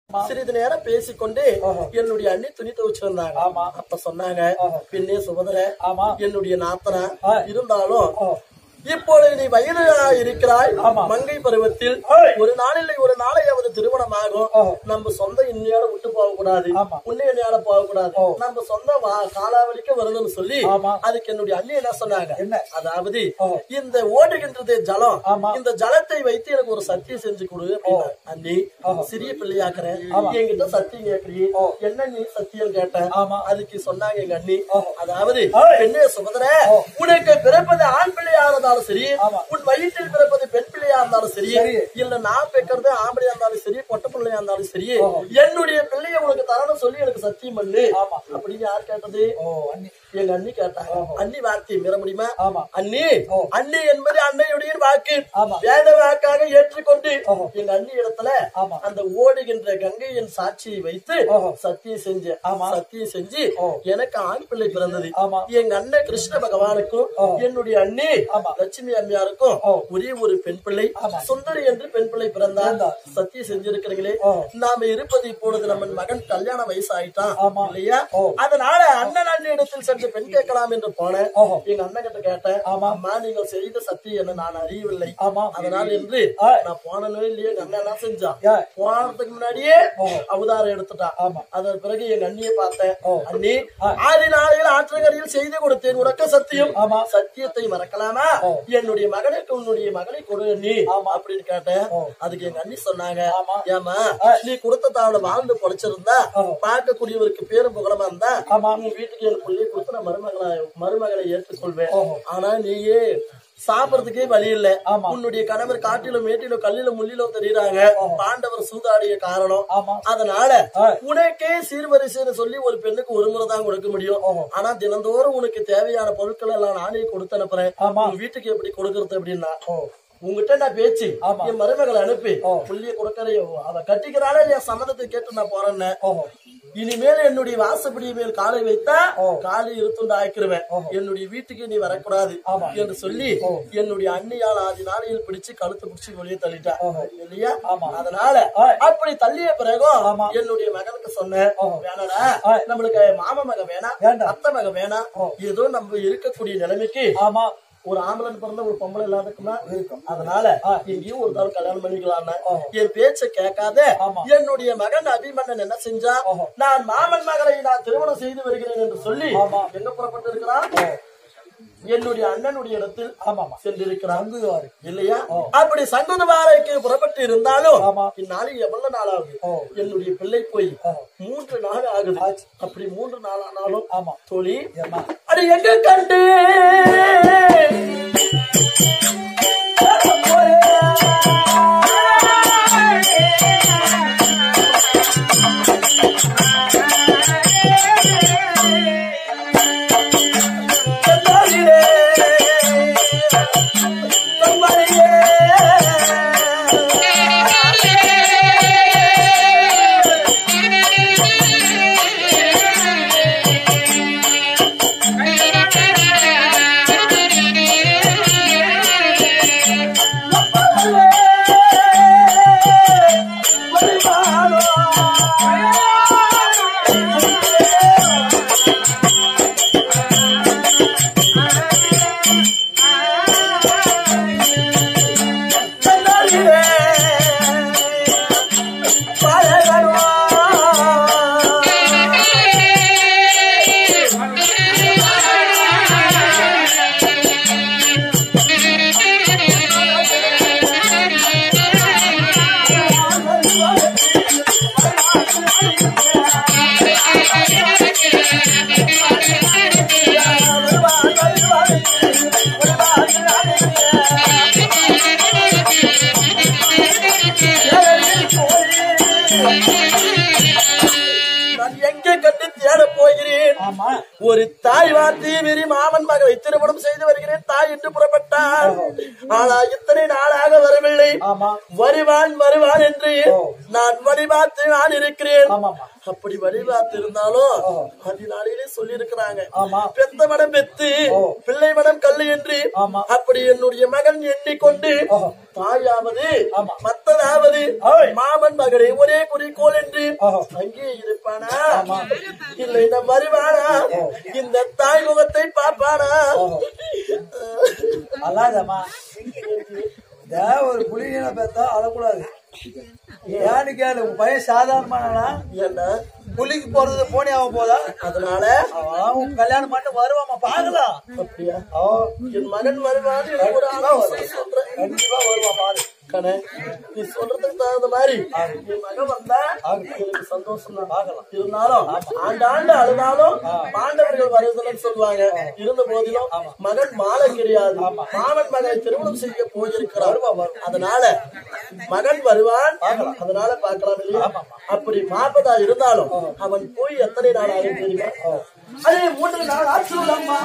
சிறிது நேரம் பேசிக்கொண்டு என்னுடைய அண்ணி துணி துவைச்சிருந்தாங்க ஆமா. அப்ப சொன்னாங்க பின்னே சுபதர ஆமா. என்னுடைய நாத்தனா ஆ. இருந்தாலும் ஓ. இப்பொழுது நீ வயதா இருக்கிறாய் ஆமா. மங்கை பருவத்தில் ஏய். ஒரு நாளில் ஒரு நாளையாவது திருமணமாகும் ஓ. நம்ம சொந்த இன்னையோட விட்டு போக கூடாது ஆமா. உன்னை என்னையோட போக கூடாது ஓ. நம்ம சொந்த வா- காலாவளிக்கு வரணும்னு சொல்லி ஆமா. அதுக்கு என்னுடைய அண்ணி என்ன சொன்னாங்க என்ன? அதாவது ஓ. இந்த ஓடுகின்றது ஜலம் ஆமா. இந்த ஜலத்தை வைத்து எனக்கு ஒரு சத்தியம் செஞ்சு கொடு அப்படின்னாங்க. அண்ணி ஓஹோ. சிறிய பிள்ளையாக்குறேன் ஆமா. என்கிட்ட சத்தியம் கேட்கறீ ஓ. என்ன நீ சத்தியம் கேட்டேன் ஆமா. அதுக்கு சொன்னாங்க எங்க அண்ணி ஓஹோ. அதாவது ஏய். பெண்ணே சுமதர ஓ. உனக்கு பிறப்பது ஆண் பிள்ளையா இருந்தாலும் சரி ஆமா. உன் வயிற்றில் பிறப்பது பெண் பிள்ளையா இருந்தாலும் சரி சரி. இல்ல நான் பெக்கிறது ஆம்பளையா இருந்தாலும் சரி பொட்ட பிள்ளையா இருந்தாலும் சரி ஓஹோ. என்னுடைய பிள்ளைய உனக்கு தரணும் சொல்லி எனக்கு சத்தியம் பண்ணு ஆமா. அப்படின்னு யார் கேட்டது ஓ அண்ணி எங்க அண்ணி கேட்டாங்க ஓஹோ. அண்ணி வார்த்தையை மீற முடியுமா ஆமா. அண்ணி ஓ. அண்ணி என்பது அன்னையுடைய வாக்கு ஆமா. வேத வாக்காக ஏற்றுக்கொண்டு ஓஹோ. எங்க அண்ணி இடத்துல ஆமா. அந்த ஓடுகின்ற கங்கையின் சாட்சியை வைத்து ஓஹோ. சத்தியம் செஞ்சு ஆமா. சத்தியம் செஞ்சு ஓ. எனக்கு ஆண் பிள்ளை பிறந்தது ஆமா. எங்க அண்ணன் கிருஷ்ண பகவானுக்கும் ஓ. என்னுடைய அண்ணி ஆமா. லட்சுமி அம்மையாருக்கும் ஓ. ஒரே ஒரு பெண் பிள்ளை ஆமா. சுந்தரி என்று பெண் பிள்ளை பிறந்தார் பிறந்தார். சத்தியம் செஞ்சிருக்கிறீங்களே ஓ. நாம இருப்பது இப்பொழுது நம்ம மகன் கல்யாண வயசு ஆயிட்டான் ஆமா. இல்லையா ஓ. அதனால அண்ணன் அண்ணி இடத்தில் சென்று பெண் கேட்கலாம் என்று போனேன் ஓஹோ. எங்க அண்ணன் கிட்ட கேட்டேன் ஆமா. அம்மா நீங்கள் செய்த சத்தியம் என்ன நான் அறியவில்லை ஆமா. அதனால் என்று ஆ. நான் போனனோ இல்லையே எங்க அண்ணன் என்ன செஞ்சான் ஏ. போனதுக்கு முன்னாடியே ஓஹோ. அவதாரம் எடுத்துட்டான் ஆமா. அதன் பிறகு எங்க அண்ணியை பார்த்தேன் ஓ. அண்ணி ஆ. ஆதி நாளையில் ஆற்றங்கரையில் செய்து கொடுத்தேன் உனக்கு சத்தியம் ஆமா. சத்தியத்தை மறக்கலாமா ஓ. என்னுடைய மகனுக்கு உன்னுடைய மகளை கொடு நீ ஆமா. அப்படின்னு கேட்டேன் ஓ. அதுக்கு எங்க அண்ணி சொன்னாங்க ஆமா. ஏமா ஆ. நீ கொடுத்த தாவல வாழ்ந்து பொழைச்சிருந்தா ஓ. பார்க்கக்கூடியவருக்கு பேரும் புகழமா இருந்தா ஆமா. உன் வீட்டுக்கு என் பிள்ளை கொடுத்து நான் மருமகளை மருமகளை ஏற்றுக்கொள்வேன் ஓஹோ. ஆனா நீயே சாப்பிடறதுக்கே வழி இல்ல ஆமா. உன்னுடைய கணவர் காட்டிலும் மேட்டிலும் கல்லிலும் முள்ளிலும் தெரியுறாங்க ஓஹோ. பாண்டவர் சூதாடிய காரணம் ஆமா. அதனால ஆ. உனக்கே சீர்வரிசைன்னு சொல்லி ஒரு பெண்ணுக்கு ஒரு முறை தான் கொடுக்க முடியும் ஓஹோ. ஆனா தினந்தோறும் உனக்கு தேவையான பொருட்கள் எல்லாம் நானே கொடுத்து அனுப்புறேன் ஆமா. உன் வீட்டுக்கு எப்படி கொடுக்கறது அப்படின்னா ஓ உங்ககிட்ட நான் பேச்சு ஆமா. என் மருமகளை அனுப்பி ஓ. புள்ளிய கொடுக்கறையோ அவ கட்டிக்கிறாளே இல்லையா சம்மதத்தை கேட்டு நான் போறேன்னு ஓஹோ இனிமேல் என்னுடைய வாசப்படி மேல் காலை வைத்தா ஓ. காலை இருத்துண்டு ஆக்கிருவேன் ஓஹோ. என்னுடைய வீட்டுக்கு நீ வரக்கூடாது ஆமா. என்று சொல்லி ஓ. என்னுடைய அண்ணியால் ஆதி நாளையில் பிடிச்சு கழுத்து பிடிச்சு வெளியே தள்ளிட்டா ஓஹோ. இல்லையா ஆமா. அதனால ஆ. அப்படி தள்ளிய பிறகும் ஆமா. என்னுடைய மகனுக்கு சொன்னேன் ஓஹோ. வேணடா ஆ. நம்மளுக்கு மாம மகன் வேணாம் வேண்டாம். அத்தை மகன் வேணாம் ஓ. ஏதோ நம்ம இருக்கக்கூடிய நிலைமைக்கு ஆமா ஒரு ஆம்பளன் பிறந்த ஒரு பொம்பளை இல்லாதக்குமா இருக்கும். அதனால ஆ. எங்கேயும் ஒரு தடவை கல்யாணம் பண்ணிக்கலாம்னா ஓஹோ. என் பேச்ச கேட்காத ஆமா. என்னுடைய மகன் அபிமன்னன் என்ன செஞ்சா ஓஹோ. நான் மாமன் மகளை நான் திருமணம் செய்து வருகிறேன் என்று சொல்லி ஆமா. எங்க புறப்பட்டு இருக்கிறான் என்னுடைய அண்ணனுடைய இடத்தில் ஆமாமா சென்றிருக்கிறான் சங்குதுவாரு இல்லையா ஓ. அப்படி சங்குதுவாரைக்கு புறப்பட்டு இருந்தாலும் ஆமா. இந்நாளில் எவ்வளவு நாள் ஆகுது ஓ. என்னுடைய பிள்ளை போய் ஓ. மூன்று நாள் ஆகுது ஆச்சு. அப்படி மூன்று நாள் ஆனாலும் ஆமா தோழி ஏம்மா அடி எங்க கண்டு நான் எங்கே கண்டு தேட போகிறேன் ஆமா ஒரு தாய் வார்த்தையை மீறி மாமன் மகளை திருமணம் செய்து வருகிறேன் தாய் என்று புறப்பட்டார் ஆனா இத்தனை நாளாக வரவில்லை ஆமா வருவான் வருவான் என்று ஓ. நான் வழிபார்த்து நான் இருக்கிறேன் ஆமாமா அப்படி வழிபார்த்து இருந்தாலும் ஓ. அதனாலே சொல்லி இருக்கிறாங்க ஆமா பெத்த மனம் பெத்து ஓ. பிள்ளை மனம் கல்லு என்று ஆமா. அப்படி என்னுடைய மகன் எண்ணிக்கொண்டு ஓஹோ. தாயாவது ஆமா. மத்ததாவது ஓய். மாமன் மகளே ஒரே குறிக்கோள் என்று ஆஹா. அங்கே இருப்பானா இல்லை இந்த வருவானா இந்த தாய் முகத்தை பார்ப்பானா அல்லாதம்மா இந்த ஒரு புலிகளை பார்த்தா அழக்கூடாது ஏன்னு கேளு உன் பையன் சாதாரணமானா என்ன புலிக்கு போறது போனி ஆக போதா அதனால அவன் உன் கல்யாணம் பண்ணி வருவாமா பாக்கலாம் அப்படியா அவன் என் மகன் வருவான்னு எனக்கு ஒரு ஆலோசனை சொல்றேன் கண்டிப்பா வருவா பாரு கண்ணே, நீ சொல்றதுக்கு தகுந்த மாதிரி என் மகன் வந்தா எனக்கு சந்தோஷம் தான் பார்க்கலாம். இருந்தாலும் ஆண்டாண்டு அழுதாலும் பாண்டவர்கள் வருவதுன்னு சொல்லுவாங்க இருந்த போதிலும் மகன் மாலை கிடையாது மாமன் மகனை திருமணம் செய்ய போயிருக்கிறார் அதனால மகன் வருவான் அதனால பார்க்கலாம் இல்லையா அப்படி பார்ப்பதா இருந்தாலும் அவன் போய் எத்தனை நாள் ஆகும் தெரியுமா அதே மூன்று நாள் ஆச்சு அம்மா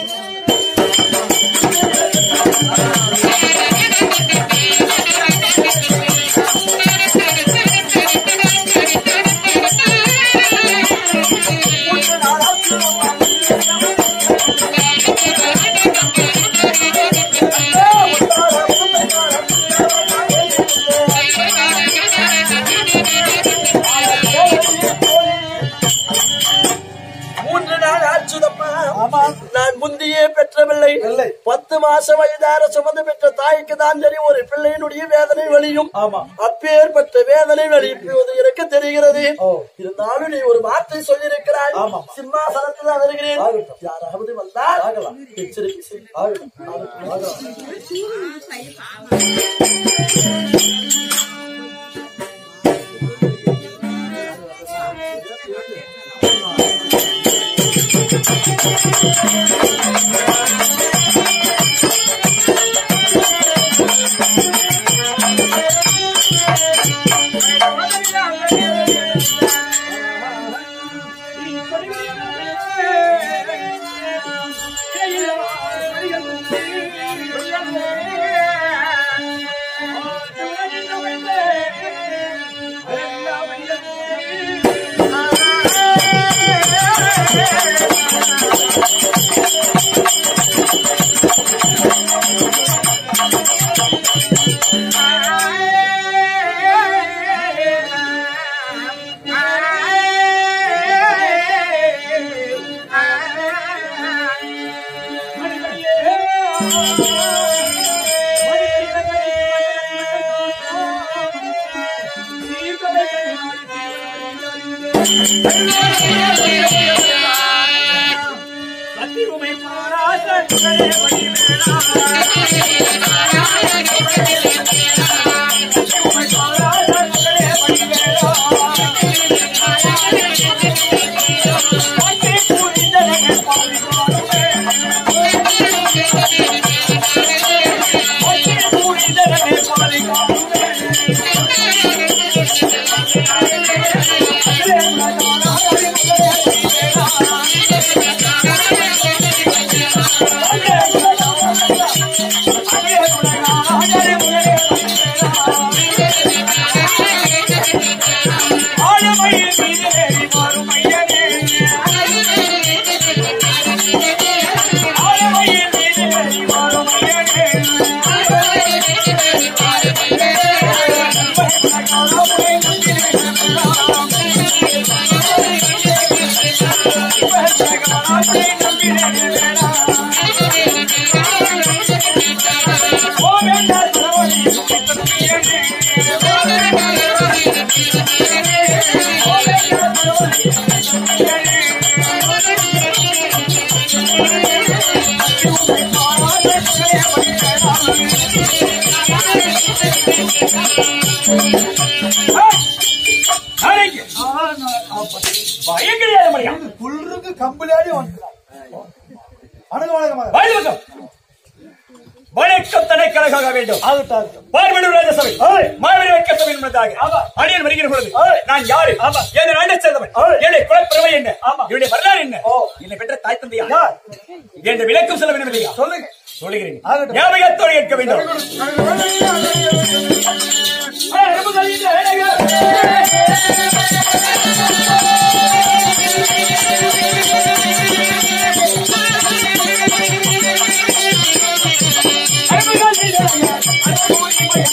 மூன்று நாள் ஆச்சுதம்மா ஆமா நான் முந்தியே பெற்றவில்லை இல்லை. பத்து மாச வயதார சுமந்து பெற்ற தாய்க்கு தான் தெரியும் ஒரு பிள்ளையினுடைய வேதனை வலியும் ஆமா அப்பேற்பட்ட வேதனை வெளிப்படுவது எனக்கு தெரிகிறது ஓ. இருந்தாலும் நீ ஒரு வார்த்தை சொல்லியிருக்கிறாய் ஆமா. சிம்மாசனத்தில் தான் வருகிறேன் ஆகட்டும். யாராவது வந்தால் ஆகலாம். எச்சரிக்கை செய். ஆகட்டும். ஆகட்டும். புல்லுக்கு கம்பளியாடி வந்துட்டான் வணக்கம் வணக்கம் வணக்கம் வணக்கம் தடை கழகாக வேண்டும் ஆகட்டும் ஆகட்டும் பார்வனூர் ராஜசபை ஓய். மாவீர வைக்க சபை என்பதாக ஆமா. அடியன் வருகிற பொழுது ஓய். நான் யாரு ஆமா. என் நாட்டை சேர்ந்தவன் ஓய். என்னுடைய குலப்பிரமை என்ன ஆமா. என்னுடைய வரலாறு என்ன ஓ. என்னை பெற்ற தாய் தந்தையா யார் என்ற விளக்கம் சொல்ல வேண்டும் இல்லையா சொல்லுங்க சொல்லுகிறேன் ஆகட்டும். ஞாபகத்தோடு கேட்க வேண்டும் ஆ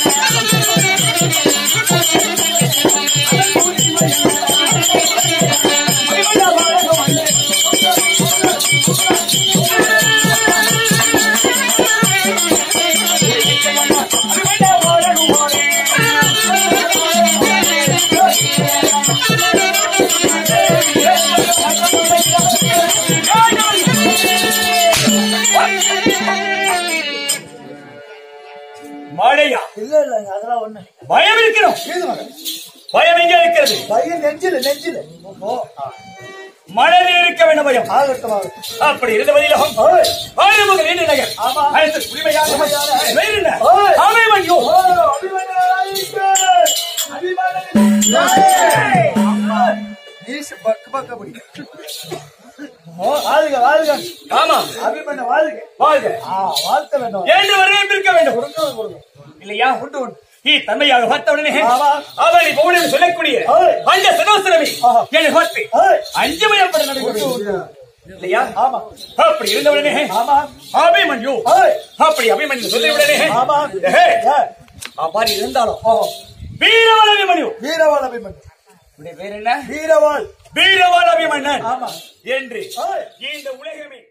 வீது மகன் பயம் எங்கே இருக்கிறது பையன் நெஞ்சில நெஞ்சில ஓ மனதில் இருக்க வேண்டும் பயம் ஆகட்டும் ஆகட்டும் அப்படி இருந்த பதிலும் ஓய் ஆறுமுக நீண்ட நகர் ஆமா. அடுத்து உரிமையாக வேறு என்ன? ஓய். அமைவன்யோ. ஓ அபிமன்யு அபிமன்யு நீஸ் பக்க பக்க பிடி ஓ வாழ்க வாழ்க ஆமா அபிமன்ய வாழ்க வாழ்க ஆ வாழ்த்த வேண்டும் என்று வரவேற்பிருக்க வேண்டும் கொடுங்க கொடுங்க இல்லையா உண்டு உண்டு நீ தன்மையாக பார்த்தவுடனே ஆமா. அவனை பவுனில் சொல்லக்கூடிய ஓய். அந்த சனோசனமே ஆஹா. என்னை பார்த்து ஓய் அஞ்சமயப்பட உண்டு நடைபெறும் உண்டு இல்லையா ஆமா அப்படி இருந்தவுடனே ஆமா அபிமன்யு ஓய் அப்படி அபிமன்யு சொல்லிவிடனே ஆமா ஏய், ஏ, அவ்வாறு இருந்தாலும் ஓ வீரவாள் அபிமன்யு வீரவாள் அபிமன்யு உன்னுடைய பேர் என்ன வீரவாள் வீரவாள் அபிமன்னன் ஆமா என்று ஓய் இந்த உலகமே